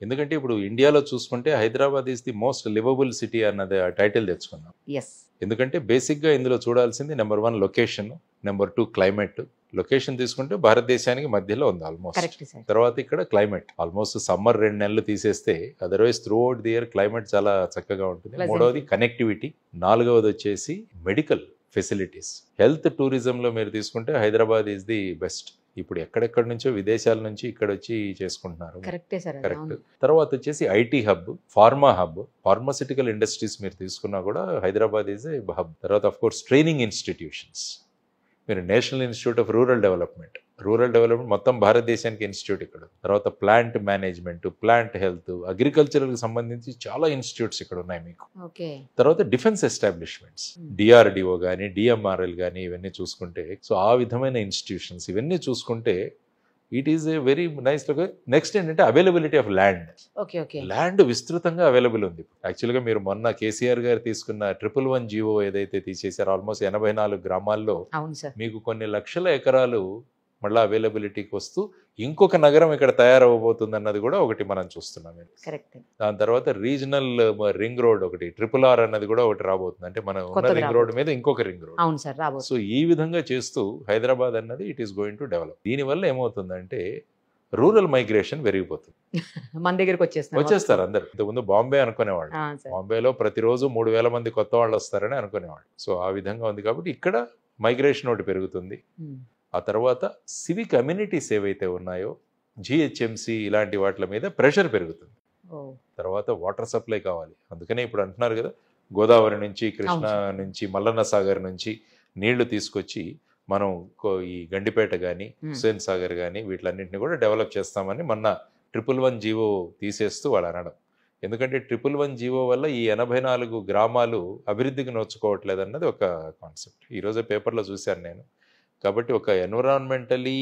ఎందుకంటే ఇప్పుడు ఇండియాలో చూసుకుంటే Hyderabad is the most livable city అన్నది టైటిల్ తెచ్చుకున్నాం ఎస్ ఎందుకంటే బేసిక్గా ఇందులో చూడాల్సింది number one location number two climate location తీసుకుంటే భారతదేశానికి మధ్యలో ఉంది ఆల్మోస్ట్ కరెక్ట్ సార్ తర్వాత ఇక్కడ క్లైమేట్ ఆల్మోస్ట్ సమ్మర్ రెండు నెలలు తీసేస్తే otherwise throughout the year climate చాలా చక్కగా ఉంటుంది Pleasant. మూడవది కనెక్టివిటీ నాలుగవది వచ్చేసి మెడికల్ ఫెసిలిటీస్ హెల్త్ టూరిజంలో మీరు తీసుకుంటే హైదరాబాద్ ఈజ్ ది బెస్ట్ ఇప్పుడు ఎక్కడెక్కడి నుంచో విదేశాల నుంచి ఇక్కడ వచ్చి చేసుకుంటున్నారు కరెక్టే సార్ అది, కరెక్ట్ అవును. తర్వాత వచ్చేసి IT hub pharma hub pharmaceutical industries మీరు తీసుకున్నా కూడా హైదరాబాద్ ఈజ్ ఏ హబ్ తర్వాత ఆఫ్ కోర్స్ ట్రైనింగ్ ఇన్స్టిట్యూషన్స్ మీరు national institute of rural development rural development మొత్తం భారతదేశానికి ఇన్స్టిట్యూట్ ఇక్కడ ఉంది. తర్వాత ప్లాంట్ మేనేజ్మెంట్ ప్లాంట్ హెల్త్ అగ్రికల్చర్కి సంబంధించి చాలా ఇన్స్టిట్యూట్స్ ఇక్కడ ఉన్నాయి మీకు ఓకే తర్వాత డిఫెన్స్ ఎస్టాబ్లిష్మెంట్స్ Hmm. డిఆర్డిఓ కానీ డిఎంఆర్ఎల్ కానీ ఇవన్నీ చూసుకుంటే సో ఆ విధమైన ఇన్స్టిట్యూషన్స్ ఇవన్నీ చూసుకుంటే it is a very nice next ఏంటంటే availability of land okay okay land విస్తృతంగా అవైలబుల్ ఉంది యాక్చువల్గా మీరు మొన్న కేసీఆర్ గారు తీసుకున్న ట్రిపుల్ వన్ జీవో ఏదైతే తీసేశారో ఆల్మోస్ట్ ఎనభై నాలుగు గ్రామాల్లో అవును సార్ మీకు కొన్ని లక్షల ఎకరాలు మళ్ళీ అవైలబిలిటీకి వస్తూ ఇంకొక నగరం ఇక్కడ తయారవబోతుంది అన్నది కూడా ఒకటి మనం చూస్తున్నాం కరెక్ట్ దాని తర్వాత రీజనల్ రింగ్ రోడ్ ఒకటి ట్రిపుల్ ఆర్ అన్నది కూడా ఒకటి రాబోతుంది అంటే మనం ఉన్న కొత్తది రింగ్ రోడ్ మీద ఇంకొక రింగ్ రోడ్ అవును సార్ రాబోతుంది సో ఈ విధంగా చేస్తూ హైదరాబాద్ అన్నది it is going to develop దీనివల్ల ఏమవుతుందంటే రూరల్ మైగ్రేషన్ పెరిగిపోతుంది మన దగ్గరికి వచ్చేస్తున్నారు వచ్చేస్తారు అందరు ఇంతకుముందు బాంబే అనుకునేవాళ్ళు ఆ, సార్ బాంబేలో ప్రతిరోజు మూడు వేల మంది కొత్త వాళ్ళు వస్తారని అనుకునేవాళ్ళు సో ఆ విధంగా ఉంది కాబట్టి ఇక్కడ మైగ్రేషన్ ఒకటి పెరుగుతుంది ఉమ్. ఆ తర్వాత సివిక్ కమ్యూనిటీస్ ఏవైతే ఉన్నాయో జిహెచ్ఎంసి ఇలాంటి వాటి మీద ప్రెషర్ పెరుగుతుంది ఓ తర్వాత వాటర్ సప్లై కావాలి అందుకనే ఇప్పుడు అంటున్నారు కదా గోదావరి నుంచి కృష్ణ అవును నుంచి మల్లన్న సాగర్ నుంచి నీళ్లు తీసుకొచ్చి మనం కో- ఈ గండిపేట కానీ Hmm. హుస్సేన్ సాగర్ కానీ వీటిలన్నింటినీ కూడా డెవలప్ చేస్తామని మొన్న ట్రిపుల్ వన్ జీవో తీసేస్తూ వాళ్ళు అనడం ఎందుకంటే ట్రిపుల్ వన్ జీవో వల్ల ఈ ఎనభై నాలుగు గ్రామాలు అభివృద్ధికి నోచుకోవట్లేదు అన్నది ఒక కాన్సెప్ట్ ఈరోజే పేపర్లో చూశాను నేను కాబట్టి ఒక ఎన్విరాన్మెంటలీ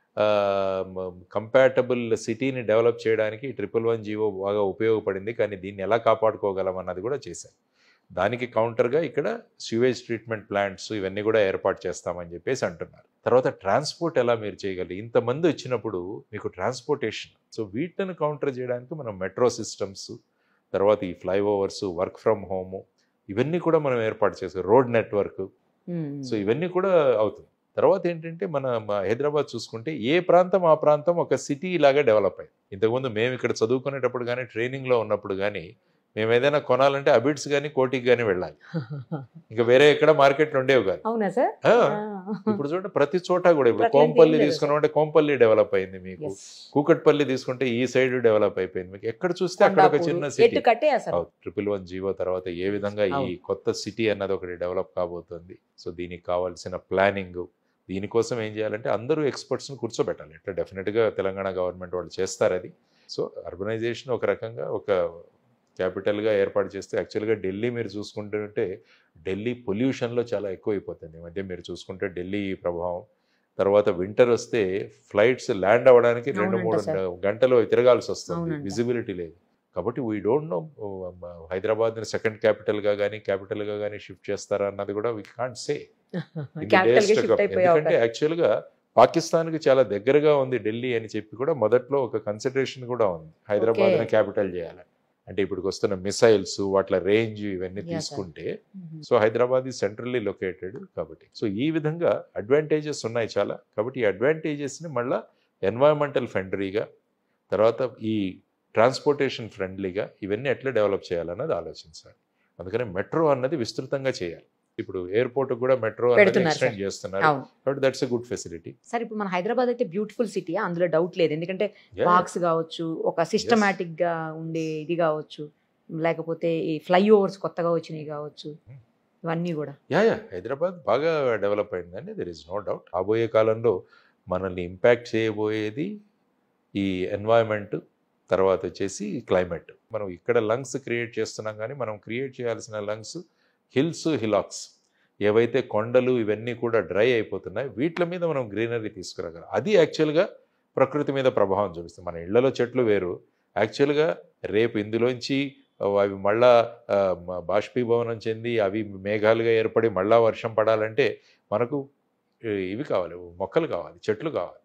కంపాటబుల్ సిటీని డెవలప్ చేయడానికి ట్రిపుల్ వన్ జీవో బాగా ఉపయోగపడింది కానీ దీన్ని ఎలా కాపాడుకోగలం అన్నది కూడా చేశారు దానికి కౌంటర్గా ఇక్కడ స్యూవేజ్ ట్రీట్మెంట్ ప్లాంట్స్ ఇవన్నీ కూడా ఏర్పాటు చేస్తామని చెప్పేసి అంటున్నారు తర్వాత ట్రాన్స్పోర్ట్ ఎలా మీరు చేయగలరు ఇంతమంది వచ్చినప్పుడు మీకు ట్రాన్స్పోర్టేషన్ సో వీటిని కౌంటర్ చేయడానికి మనం మెట్రో సిస్టమ్స్ తర్వాత ఈ ఫ్లైఓవర్స్ వర్క్ ఫ్రమ్ హోము ఇవన్నీ కూడా మనం ఏర్పాటు చేసాం రోడ్ నెట్వర్క్ ఉమ్. సో ఇవన్నీ కూడా అవుతుంది తర్వాత ఏంటంటే మన మా హైదరాబాద్ చూసుకుంటే ఏ ప్రాంతం ఆ ప్రాంతం ఒక సిటీ లాగా డెవలప్ అయింది ఇంతకుముందు మేము ఇక్కడ చదువుకునేటప్పుడు కానీ ట్రైనింగ్లో ఉన్నప్పుడు కానీ మేము ఏదైనా కొనాలంటే అబిడ్స్ కానీ కోటికి కానీ వెళ్ళాలి ఇంకా వేరే ఎక్కడ మార్కెట్లు ఉండేవి కాదు అవునా సార్ ఆ, ఇప్పుడు చూడండి ప్రతి చోట కూడా ఇప్పుడు ఇప్పుడు అట్లా కోంపల్లి ఏం లేదు తీసుకున్నామంటే కోంపల్లి డెవలప్ అయింది మీకు Yes. కూకట్పల్లి తీసుకుంటే ఈ సైడ్ డెవలప్ అయిపోయింది మీకు ఎక్కడ చూస్తే అక్కడ ఒక కొండాపూరు. చిన్న ఎటు సిటీ కట్టే అసలు ట్రిపుల్ వన్ జీవో తర్వాత ఏ విధంగా ఈ అవును. కొత్త సిటీ అన్నది ఒకటి డెవలప్ కాబోతుంది సో దీనికి కావాల్సిన ప్లానింగ్ దీనికోసం ఏం చేయాలంటే అందరూ ఎక్స్పర్ట్స్ని కూర్చోబెట్టాలి ఇట్లా డెఫినెట్గా తెలంగాణ గవర్నమెంట్ వాళ్ళు చేస్తారు అది సో అర్బనైజేషన్ ఒక రకంగా ఒక క్యాపిటల్గా ఏర్పాటు చేస్తే యాక్చువల్గా ఢిల్లీ మీరు చూసుకుంటుంటే ఢిల్లీ పొల్యూషన్లో చాలా ఎక్కువైపోతుంది ఈ మధ్య మీరు చూసుకుంటే ఢిల్లీ ప్రభావం తర్వాత వింటర్ వస్తే ఫ్లైట్స్ ల్యాండ్ అవ్వడానికి రెండు అవునంట మూడు సార్. గంటలు తిరగాల్సి వస్తుంది అవునంట. విజిబిలిటీ లేదు కాబట్టి వీ డోంట్ నో హైదరాబాద్ని సెకండ్ క్యాపిటల్గా కానీ క్యాపిటల్గా కానీ షిఫ్ట్ చేస్తారా అన్నది కూడా వీ కాంట్ సే క్యాపిటల్ కి షిఫ్ట్ అయిపోయే ఎందుకంటే అవకాశం యాక్చువల్గా పాకిస్తాన్కి చాలా దగ్గరగా ఉంది ఢిల్లీ అని చెప్పి కూడా మొదట్లో ఒక కన్సిడరేషన్ కూడా ఉంది హైదరాబాద్ని Okay. క్యాపిటల్ చేయాలని అంటే ఇప్పుడు వస్తున్న మిసైల్స్ వాటి రేంజ్ ఇవన్నీ Yeah, sir. తీసుకుంటే ఉమ్. సో హైదరాబాద్ ఈ సెంట్రల్లీ లొకేటెడ్ కాబట్టి సో ఈ విధంగా అడ్వాంటేజెస్ ఉన్నాయి చాలా కాబట్టి ఈ అడ్వాంటేజెస్ని మళ్ళీ ఎన్వైరన్మెంటల్ ఫ్రెండ్లీగా తర్వాత ఈ ట్రాన్స్పోర్టేషన్ ఫ్రెండ్లీగా ఇవన్నీ ఎట్లా డెవలప్ చేయాలన్నది ఆలోచించాలి అందుకని మెట్రో అన్నది విస్తృతంగా చేయాలి ఇప్పుడు ఎయిర్పోర్ట్ కూడా మెట్రో అన్నది పెడుతున్నారు, ఎక్స్టెండ్ sir. చేస్తున్నారు అవును కాబట్టి that's a good facility sir ఇప్పుడు మన హైదరాబాద్ అయితే బ్యూటిఫుల్ సిటీ అందులో డౌట్ లేదు ఎందుకంటే పార్క్స్ కావచ్చు ఒక సిస్టమేటిక్ గా ఉండే ఇది కావచ్చు లేకపోతే ఈ ఫ్లైఓవర్స్ కొత్తగా వచ్చినవి కావచ్చు ఇవన్నీ కూడా యా యా హైదరాబాద్ బాగా డెవలప్ అయిందండి దెర్ ఇస్ నో డౌట్ రాబోయే కాలంలో మనల్ని ఇంపాక్ట్ చేయబోయేది ఈ ఎన్వైరన్మెంట్ తర్వాత వచ్చేసి క్లైమేట్ మనం ఇక్కడ లంగ్స్ క్రియేట్ చేస్తున్నాం కానీ మనం క్రియేట్ చేయాల్సిన లంగ్స్ హిల్స్ హిలాక్స్ ఏవైతే కొండలు ఇవన్నీ కూడా డ్రై అయిపోతున్నాయి వీటి మీద మనం గ్రీనరీ తీసుకురాగలం అది యాక్చువల్గా ప్రకృతి మీద ప్రభావం చూపిస్తుంది మన ఇళ్లలో చెట్లు వేరు యాక్చువల్గా రేపు ఇందులోంచి అవి మళ్ళా ఆ, మ- బాష్పీభవనం చెంది అవి మేఘాలుగా ఏర్పడి మళ్ళా వర్షం పడాలంటే మనకు ఈ, ఇవి కావాలి మొక్కలు కావాలి చెట్లు కావాలి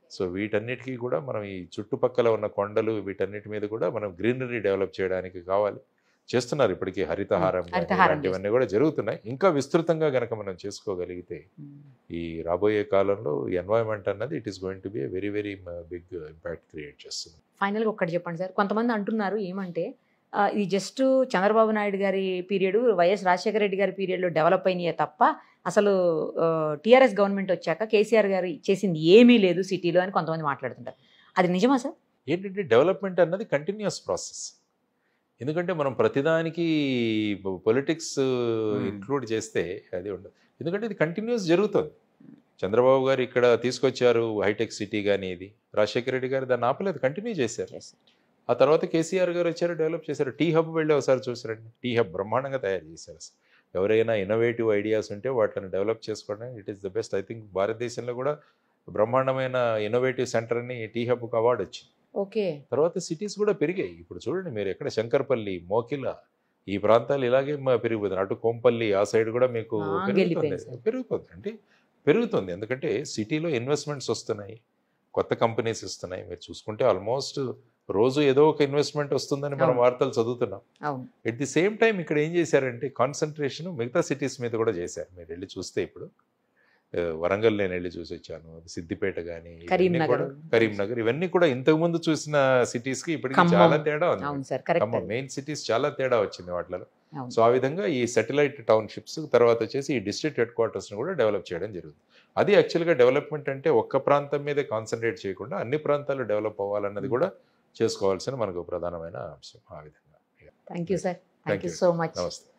సో వీటన్నిటికీ కూడా మనం ఈ చుట్టుపక్కల ఉన్న కొండలు వీటన్నిటి మీద కూడా మనం గ్రీనరీ డెవలప్ చేయడానికి కావాలి చేస్తున్నారు ఇప్పటికీ హరితహారం కానీ హరితహారం ఇలాంటివన్నీ కూడా జరుగుతున్నాయి ఇంకా విస్తృతంగా గనక మనం చేసుకోగలిగితే ఈ రాబోయే కాలంలో ఈ ఎన్వైరన్మెంట్ అన్నది it is going to be very very big impact create చేస్తుంది ఫైనల్గా ఒక్కటి చెప్పండి సార్ కొంతమంది అంటున్నారు ఏమంటే ఆ, ఇది జస్ట్ చంద్రబాబు నాయుడు గారి పీరియడ్ వైఎస్ రాజశేఖర రెడ్డి గారి పీరియడ్లో డెవలప్ అయినాయే తప్ప అసలు టీఆర్ఎస్ గవర్నమెంట్ వచ్చాక కేసీఆర్ గారు చేసింది ఏమీ లేదు సిటీలో అని కొంతమంది మాట్లాడుతుంటారు అది నిజమా సార్ ఏంటంటే డెవలప్మెంట్ అన్నది కంటిన్యూస్ ప్రాసెస్ ఎందుకంటే మనం ప్రతిదానికి పొలిటిక్స్ ఇంక్లూడ్ చేస్తే అది ఉండదు ఎందుకంటే ఇది కంటిన్యూస్ జరుగుతుంది చంద్రబాబు గారు ఇక్కడ తీసుకొచ్చారు హైటెక్ సిటీ కానీ ఇది రాజశేఖర రెడ్డి గారు దాన్ని ఆపలేదు కంటిన్యూ చేశారు ఆ తర్వాత కేసీఆర్ గారు వచ్చారు డెవలప్ చేశారు టీ హబ్ వెళ్ళి ఒకసారి చూసారండి టీ హబ్ బ్రహ్మాండంగా తయారు చేశారు అసలు ఎవరైనా ఇన్నోవేటివ్ ఐడియాస్ ఉంటే వాటిని డెవలప్ చేసుకోవడం it is the best I think భారతదేశంలో కూడా బ్రహ్మాండమైన ఇన్నోవేటివ్ సెంటర్ అని టీ హబ్కి అవార్డు వచ్చింది ఓకే తర్వాత సిటీస్ కూడా పెరిగాయి ఇప్పుడు చూడండి మీరు ఎక్కడ శంకర్పల్లి మోకిల ఈ ప్రాంతాలు ఇలాగే మ- పెరిగిపోతుంది అటు కోంపల్లి ఆ సైడ్ కూడా మీకు ఆ, పెరుగుతుంది గెలిపోయింది సార్. పెరుగుతుంది అంటే పెరుగుతుంది ఎందుకంటే సిటీలో ఇన్వెస్ట్మెంట్స్ వస్తున్నాయి కొత్త కంపెనీస్ ఇస్తున్నాయి మీరు చూసుకుంటే ఆల్మోస్ట్ రోజు ఏదో ఒక ఇన్వెస్ట్మెంట్ వస్తుందని మనం అవును. వార్తలు చదువుతున్నాం అవును ఎట్ ది సేమ్ టైం ఇక్కడ ఏం చేశారంటే కాన్సన్ట్రేషన్ మిగతా సిటీస్ మీద కూడా చేశారు మీరు వెళ్ళి చూస్తే ఇప్పుడు ఆ, వరంగల్ నేను వెళ్ళి చూసి వచ్చాను సిద్దిపేట కానీ కరీంనగర్. కరీంనగర్ ఇవన్నీ కూడా ఇంతకు ముందు చూసిన సిటీస్ కి ఇప్పటికి ఖమ్మం. చాలా తేడా ఉంది అవును సార్ కరెక్ట్ మెయిన్ సిటీస్ చాలా తేడా వచ్చింది వాటిలో అవును. సో ఆ విధంగా ఈ సెటిలైట్ టౌన్షిప్స్ తర్వాత వచ్చేసి ఈ డిస్ట్రిక్ట్ హెడ్ క్వార్టర్స్ని కూడా డెవలప్ చేయడం జరుగుతుంది అది యాక్చువల్గా డెవలప్మెంట్ అంటే ఒక్క ప్రాంతం మీదే కాన్సన్ట్రేట్ చేయకుండా అన్ని ప్రాంతాలు డెవలప్ అవ్వాలన్నది కూడా చేసుకోవాల్సిన మనకు ప్రధానమైన అంశం ఆ విధంగా thank you sir thank Thank you you. So much నమస్తే